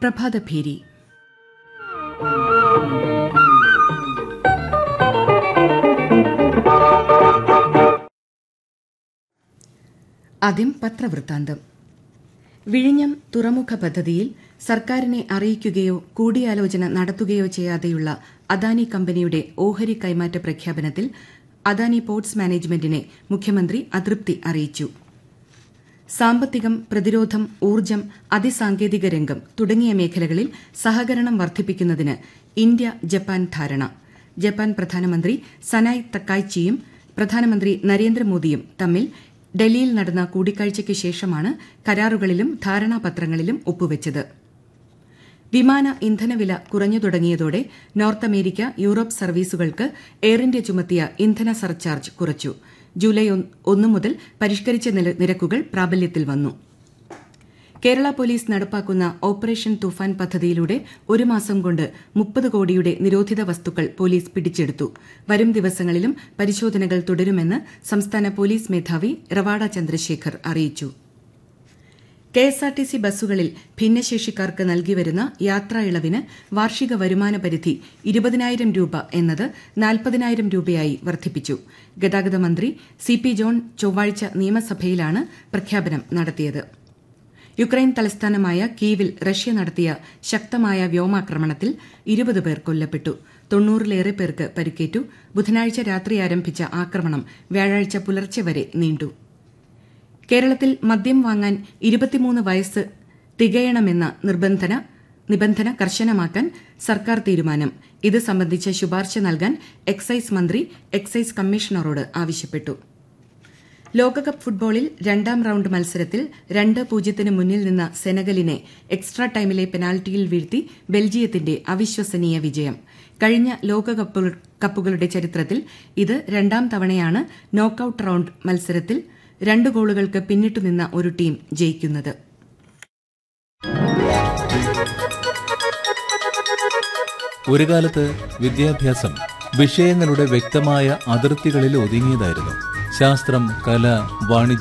പ്രഭാതഭേരി ആദ്യം പത്രവൃത്താന്തം വിഴിഞ്ഞം തുറമുഖ പദ്ധതിയിൽ സർക്കാരിനെ അറിയിക്കുകയോ കൂടിയാലോചന നടത്തുകയോ ചെയ്യാതെയുള്ള അദാനി കമ്പനിയുടെ ഓഹരി കൈമാറ്റ പ്രഖ്യാപനത്തിൽ അദാനി പോർട്സ് മാനേജ്മെന്റിനെ മുഖ്യമന്ത്രി അതൃപ്തി അറിയിച്ചു സാമ്പത്തികം പ്രതിരോധം ഊർജ്ജം അതിസാങ്കേതിക രംഗം തുടങ്ങിയ മേഖലകളിൽ സഹകരണം വർദ്ധിപ്പിക്കുന്നതിന് ഇന്ത്യ ജപ്പാൻ ധാരണ ജപ്പാൻ പ്രധാനമന്ത്രി സനായ് തക്കായ്ച്ചിയും പ്രധാനമന്ത്രി നരേന്ദ്രമോദിയും തമ്മിൽ ഡൽഹിയിൽ നടന്ന കൂടിക്കാഴ്ചയ്ക്ക് ശേഷമാണ് കരാറുകളിലും ധാരണാപത്രങ്ങളിലും ഒപ്പുവച്ചത് വിമാന ഇന്ധനവില കുറഞ്ഞു തുടങ്ങിയതോടെ നോർത്ത് അമേരിക്ക യൂറോപ്പ് സർവീസുകൾക്ക് എയർ ഇന്ത്യ ചുമത്തിയ ഇന്ധന സർചാർജ് കുറച്ചു ജൂലൈ ഒന്ന് മുതൽ പരിഷ്കരിച്ച നിരക്കുകൾ പ്രാബല്യത്തിൽ വന്നു കേരള പോലീസ് നടപ്പാക്കുന്ന ഓപ്പറേഷൻ തുഫാൻ പദ്ധതിയിലൂടെ ഒരു മാസം കൊണ്ട് മുപ്പത് കോടിയുടെ നിരോധിത വസ്തുക്കൾ പോലീസ് പിടിച്ചെടുത്തു വരും ദിവസങ്ങളിലും പരിശോധനകൾ തുടരുമെന്ന് സംസ്ഥാന പോലീസ് മേധാവി റവാഡ ചന്ദ്രശേഖർ അറിയിച്ചു കെഎസ്ആർടിസി ബസ്സുകളിൽ ഭിന്നശേഷിക്കാർക്ക് നൽകിവരുന്ന യാത്രാ ഇളവിന് വാർഷിക വരുമാന പരിധി ഇരുപതിനായിരം രൂപ എന്നത് നാൽപ്പതിനായിരം രൂപയായി വർദ്ധിപ്പിച്ചു ഗതാഗത മന്ത്രി സി പി ജോൺ ചൊവ്വാഴ്ച നിയമസഭയിലാണ് പ്രഖ്യാപനം നടത്തിയത് യുക്രൈൻ തലസ്ഥാനമായ കീവിൽ റഷ്യ നടത്തിയ ശക്തമായ വ്യോമാക്രമണത്തിൽ ഇരുപത് പേർ കൊല്ലപ്പെട്ടു തൊണ്ണൂറിലേറെ പേർക്ക് പരിക്കേറ്റു ബുധനാഴ്ച രാത്രി ആരംഭിച്ച ആക്രമണം വ്യാഴാഴ്ച പുലർച്ചെ വരെ നീണ്ടു കേരളത്തിൽ മദ്യം വാങ്ങാൻ ഇരുപത്തിമൂന്ന് വയസ്സ് തികയണമെന്ന നിർബന്ധന നിബന്ധന കർശനമാക്കാൻ സർക്കാർ തീരുമാനം ഇത് സംബന്ധിച്ച ശുപാർശ നൽകാൻ എക്സൈസ് മന്ത്രി എക്സൈസ് കമ്മീഷണറോട് ആവശ്യപ്പെട്ടു ലോകകപ്പ് ഫുട്ബോളിൽ രണ്ടാം റൌണ്ട് മത്സരത്തിൽ രണ്ട് പൂജ്യത്തിന് മുന്നിൽ നിന്ന സെനഗലിനെ എക്സ്ട്രാ ടൈമിലെ പെനാൽറ്റിയിൽ വീഴ്ത്തി ബെൽജിയത്തിന്റെ അവിശ്വസനീയ വിജയം കഴിഞ്ഞ ലോകകപ്പുകളുടെ ചരിത്രത്തിൽ ഇത് രണ്ടാം തവണയാണ് നോക്കൌട്ട് റൌണ്ട് മത്സരത്തിൽ രണ്ട് ഗോളുകൾക്ക് പിന്നിട്ടുനിന്ന ഒരു ടീം ജയിക്കുന്നത് ഒരു കാലത്ത് വിദ്യാഭ്യാസം വിഷയങ്ങളുടെ വ്യക്തമായ അതിർത്തികളിൽ ഒതുങ്ങിയതായിരുന്നു ശാസ്ത്രം കല വാണിജ്യം